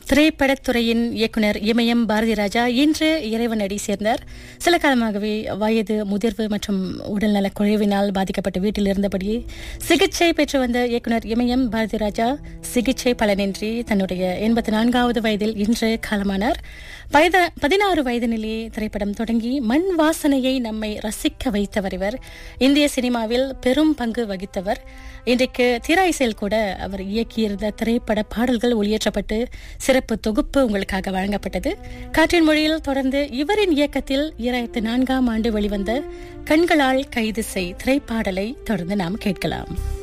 திரைப்படத்துறையின் இயக்குனர் இமயம் பாரதி ராஜா இன்று இறைவனடி சேர்ந்தார் சில காலமாகவே வயது முதிர்வு மற்றும் உடல்நலக் குறைவினால் பாதிக்கப்பட்ட வீட்டில் இருந்தபடியே சிகிச்சை பெற்று வந்த இயக்குனர் இமயம் பாரதி ராஜா சிகிச்சை பலனின்றி தன்னுடைய எண்பத்தி நான்காவது வயதில் இன்று காலமானார் பயத- பதினாறு வயதினிலே திரைப்படம் தொடங்கி மண் வாசனையை நம்மை ரசிக்க வைத்தவர் இவர் இந்திய சினிமாவில் பெரும் பங்கு வகித்தவர் இன்றைக்கு திராய்சேல் கூட அவர் இயக்கியிருந்த திரைப்பட பாடல்கள் ஒளியேற்றப்பட்டு சிறப்பு தொகுப்பு உங்களுக்காக வழங்கப்பட்டது காற்றின் மொழியில் தொடர்ந்து இவரின் இயக்கத்தில் இரண்டாயிரத்து நான்காம் ஆண்டு வெளிவந்த கண்களால் கைது செய் திரைப்பாடலை தொடர்ந்து நாம் கேட்கலாம்